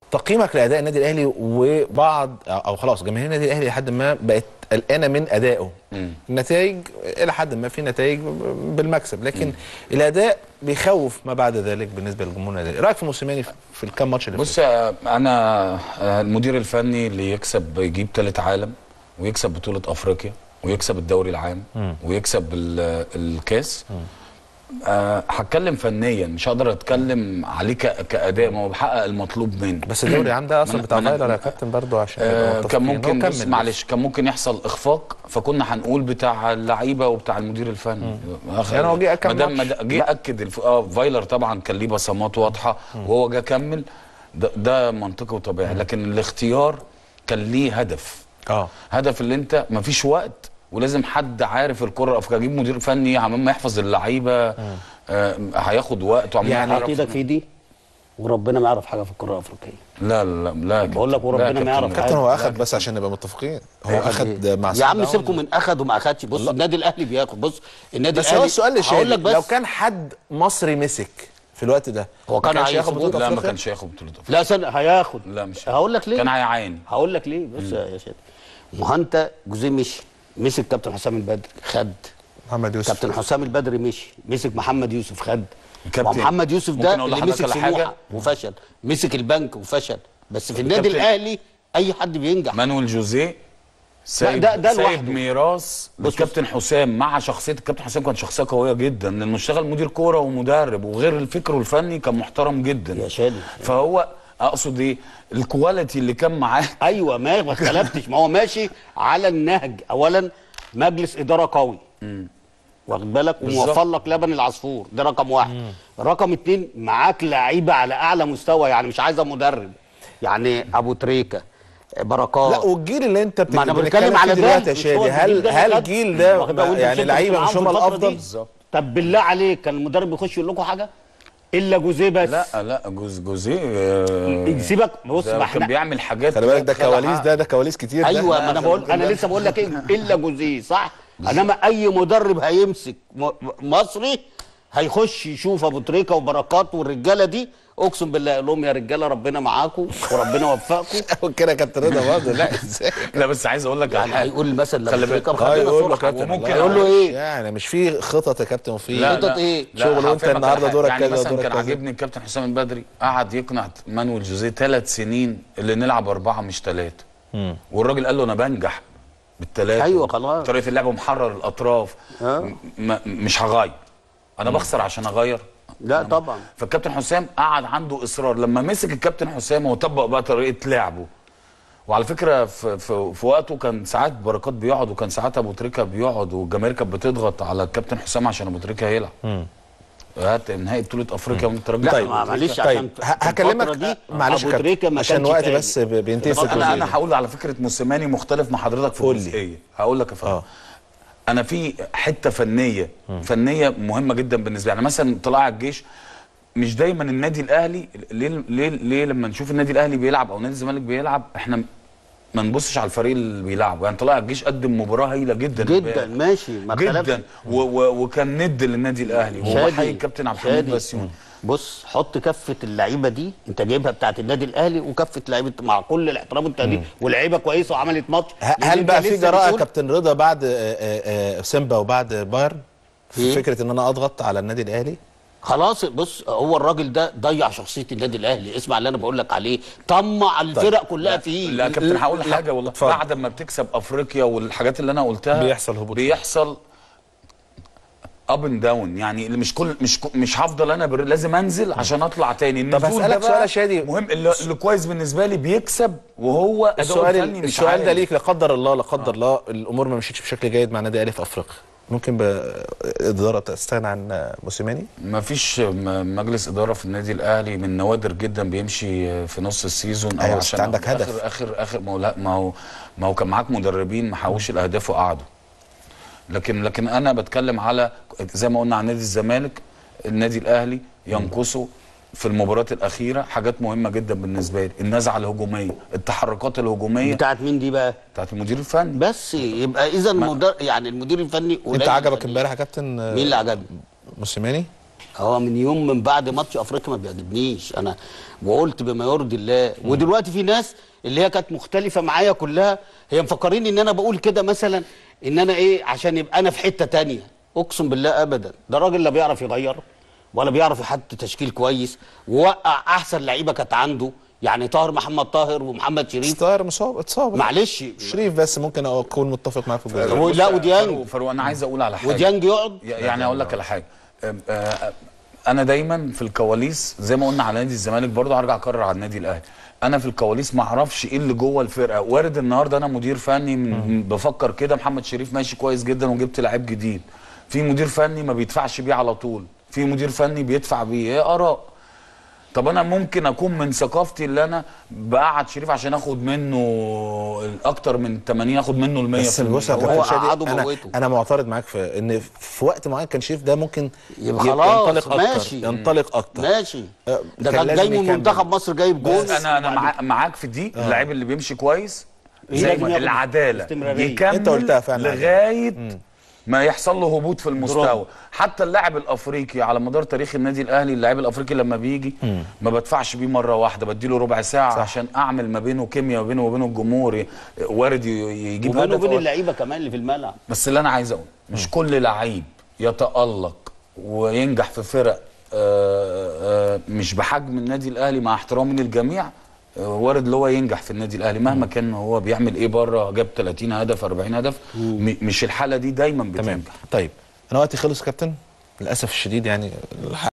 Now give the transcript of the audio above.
تقييمك لاداء النادي الاهلي وبعض او خلاص جماهير النادي الاهلي لحد ما بقت قلقانه من ادائه النتائج الى حد ما في نتائج بالمكسب لكن الاداء بيخوف ما بعد ذلك بالنسبه للجمهور النادي الأهلي. رايك في موسيماني في- في الكام ماتش اللي بص آه، انا آه، المدير الفني اللي يكسب يجيب ثالث عالم ويكسب بطوله افريقيا ويكسب الدوري العام ويكسب ال- الكاس آه، هتكلم فنيا مش هقدر اتكلم عليه ك- كاداء ما هو بحقق المطلوب منه بس الدوري العام ده اصلا ما أنا- بتاع ما أنا- فايلر يا كابتن برضه عشان نبقى آه، كان متفقين. هو ممكن كمل بص بس. معلش كان ممكن يحصل اخفاق فكنا هنقول بتاع اللعيبه وبتاع المدير الفني آخر- يعني هو جه كام ما دام ماتش؟ ما دا- جه اكد الف... اه فايلر طبعا كان ليه بصمات واضحه وهو جه كمل ده, ده منطقي وطبيعي لكن الاختيار كان ليه هدف اه هدف اللي انت مفيش وقت ولازم حد عارف الكره الافريقيه اجيب مدير فني عمال ما يحفظ اللعيبه آه هياخد وقت وعمال يعني يعرف- ايدك في دي وربنا ما يعرف حاجه في الكره الافريقيه لا لا لا بقول لك وربنا لا ما كابتن. يعرف كابتن هو لا، اخد بس عشان نبقى متفقين هو اخد مع يا سان عم داونز. سيبكم من اخد وما اخدش بص النادي الاهلي بياخد بص النادي بس الاهلي هو السؤال هقول لشادي لك بس لو كان حد مصري مسك في الوقت ده هو ما كان كانش هياخد ياخد بطوله لا ما أفريقيا؟ كانش هياخد بطوله أفريقيا. لا سنة هياخد لا مش هقول لك ليه كان هيعاني هقول لك ليه بص يا شادي ما هو انت جوزيه مشي مسك كابتن حسام البدري خد محمد يوسف كابتن حسام البدري مشي مسك محمد يوسف خد كابتن، محمد يوسف ده ممكن أقول اللي لحضرتك مسك على حاجة؟ سموحه وفشل مسك البنك وفشل بس في النادي كابتن- الاهلي اي حد بينجح مانويل جوزيه سايب ده- ده سايب لوحده. ميراث بص- الكابتن حسام مع شخصيه الكابتن حسام كان شخصيه قويه جدا لانه اشتغل مدير كوره ومدرب وغير الفكر الفني كان محترم جدا يا شادي. فهو اقصد ايه الكواليتي اللي كان معاه ايوه ما ما اختلفتش ما هو ماشي على النهج اولا مجلس اداره قوي واخد بالك بالظبط. وموفر لك لبن العصفور ده رقم واحد رقم اتنين معاك لعيبه على اعلى مستوى يعني مش عايزه مدرب يعني ابو تريكه بركات لا والجيل اللي انت ما أنا بتتكلم بتكلم فيه على ده، دلوقتي يا مش هو شادي الجيل هل ده هل خد- الجيل ده واخد بالك وأنت يعني كنت لعيبه معاهم مش هم في الفترة الافضل دي؟ طب بالله عليك كان المدرب يخش يقول لكم حاجه الا جوزيه بس لا لا جوز جوزيه آه، سيبك بص ده ما كان احنا بيعمل حاجات خلي بالك ده خلع كواليس عقل. ده ده كواليس كتير ده ايوه ما انا لا، بقول خلي انا بالك. لسه بقول لك ايه الا جوزيه صح انما اي مدرب هيمسك م- مصري هيخش يشوف ابو تريكه وبركات والرجاله دي اقسم بالله يقول لهم يا رجاله ربنا معاكم وربنا يوفقكم كده يا كابتن رضا برضه لا ازاي لا بس عايز اقول لك على يعني حاجه هيقول مثلا خلي لابو بالك. تريكه اه خلينا يقول له صراحة. كابتن وممكن لا، يقول له ايه؟ يعني مش في خطط يا كابتن وفي لا خطط لا إيه؟ لا شغل وانت هفهمك على النهارده حاجة. دورك يعني كذا مثلا ودورك كان كذا. عاجبني الكابتن حسام البدري قعد يقنع مانويل جوزيه ثلاث سنين اللي نلعب اربعه مش ثلاثه والراجل قال له انا بنجح بالثلاثه أيوة خلاص. طريقه اللعب محرر الاطراف آه. م- م- مش هغير انا بخسر عشان اغير لا طبعا فالكابتن حسام قعد عنده اصرار لما مسك الكابتن حسام هو طبق بقى طريقه لعبه وعلى فكره في, في, في وقته كان ساعات بركات بيقعد وكان ساعات ابو تريكه بيقعد والجماهير كانت بتضغط على الكابتن حسام عشان ابو تريكه يلعب هات نهائي بطوله افريقيا وانت راجل لا طيب. ما- معلش طيب عشان ه- هكلمك الفترة دي معلش يا ابو تريكه كابتن ما عشان كانش وقت فايق. بس ب- بينتهي في الفترة انا الجزئية انا دي. هقول على فكره موسيماني مختلف مع حضرتك في قول لي. الجزئيه هقول لك يا فندم اه. انا في حته فنيه فنيه مهمه جدا بالنسبه لي يعني مثلا طلائع الجيش مش دايما النادي الاهلي ليه ليه ليه لما نشوف النادي الاهلي بيلعب او نادي الزمالك بيلعب احنا ما نبصش على الفريق اللي بيلعبه يعني طلائع الجيش قدم مباراه هايله جدا جدا امبارح. ماشي ما جدا اختلفش. و و وكان ند للنادي الاهلي وبحيي شادي الكابتن عبد الحميد شادي. بسيون بص حط كفه اللعيبه دي انت جايبها بتاعت النادي الاهلي وكفه لعيبه مع كل الاحترام والتقدير ولعيبه كويسه وعملت ماتش ه- لأن هل أنت بقى في لسه جراءه بتقول- كابتن رضا بعد آه، آه، آه، سيمبا وبعد بايرن في إيه؟ فكره ان انا اضغط على النادي الاهلي خلاص بص هو الراجل ده ضيع شخصيه النادي الاهلي اسمع اللي انا بقول لك عليه طمع الفرق كلها فيه لا يا كابتن هقول لا، حاجه والله اتفضل. بعد ما بتكسب افريقيا والحاجات اللي انا قلتها بيحصل هبوط. بيحصل اب اند داون يعني اللي مش كل مش ك- مش هفضل انا بر... لازم انزل عشان اطلع تاني النزول هسألك ده بقى سؤال يا شادي. مهم اللي, اللي كويس بالنسبه لي بيكسب وهو اداؤه السؤال الفني مش السؤال ده عالي. ليك لا قدر الله لا قدر الله الامور ما مشيتش بشكل جيد مع النادي الاهلي في افريقيا ممكن باداره تستغنى عن موسيماني ما فيش م- مجلس اداره في النادي الاهلي من نوادر جدا بيمشي في نص السيزون أيوة، او بس عشان أنت عندك هدف. اخر اخر اخر ما هو لا ما هو ما هو كان معاك مدربين محوش الاهداف وقعدوا لكن لكن انا بتكلم على زي ما قلنا عن نادي الزمالك النادي الاهلي ينقصه في المباريات الاخيره حاجات مهمه جدا بالنسبه لي النزعه الهجوميه التحركات الهجوميه بتاعت مين دي بقى بتاعت المدير الفني بس يبقى اذا المدر... يعني المدير الفني انت قليل عجبك يعني. امبارح يا كابتن مين اللي عجبني موسيماني هو من يوم من بعد ماتش افريقيا ما بيعجبنيش انا وقلت بما يرضي الله ودلوقتي في ناس اللي هي كانت مختلفه معايا كلها هي مفكرين ان انا بقول كده مثلا ان انا ايه عشان يبقى انا في حته تانية اقسم بالله ابدا ده راجل لا بيعرف يغير ولا بيعرف يحط تشكيل كويس ووقع احسن لعيبه كانت عنده يعني طاهر محمد طاهر ومحمد شريف طاهر مصاب اتصاب معلش شريف بس ممكن اكون متفق معاك في الجزء ده. هو- لا بص يا وديانج. فاروق- فاروق انا عايز اقول على حاجه وديانج يقعد يعني اقول لك على حاجه أم- آه، انا دايما في الكواليس زي ما قلنا على نادي الزمالك برضو هرجع اكرر على النادي الاهلي انا في الكواليس ما اعرفش ايه اللي جوه الفرقه وارد النهارده انا مدير فني من بفكر كده محمد شريف ماشي كويس جدا وجبت لعيب جديد في مدير فني ما بيدفعش بيه على طول في مدير فني بيدفع بيه هي اراء طب انا ممكن اكون من ثقافتي اللي انا بقعد شريف عشان اخد منه اكتر من 80 اخد منه ال 100 بس بص يا هو كابتن شادي قعدوا انا موته. انا معترض معاك في ان في وقت معين كان شريف ده ممكن يبقى ي- خلاص، ينطلق اكتر ماشي. ينطلق اكتر ماشي آه، ده كان كان لازم جاي من يكمل. منتخب مصر جايب جول بص انا انا مع معاك في دي اللعيب اللي بيمشي كويس إيه زي لازم ما ياخد العداله استمرارية. يكمل أنت قلتها فعلا. لغايه ما يحصل له هبوط في المستوى دروب. حتى اللاعب الافريقي على مدار تاريخ النادي الاهلي اللاعب الافريقي لما بيجي ما بدفعش بيه مره واحده بديله ربع ساعه صح. عشان اعمل ما بينه كيمياء ما بينه وبين الجمهور ي- وارد ي- يجيب وبينه هدف وبين أو- اللعيبه كمان اللي في الملعب بس اللي انا عايز اقول مش كل لعيب يتالق وينجح في فرق آه، آه، مش بحجم النادي الاهلي مع احترامي للجميع آه، وارد اللي هو ينجح في النادي الاهلي مهما كان هو بيعمل ايه بره جاب 30 هدف 40 هدف م- مش الحاله دي دايما تمام بتنجح طيب انا وقتي خلص يا كابتن للاسف الشديد يعني الحق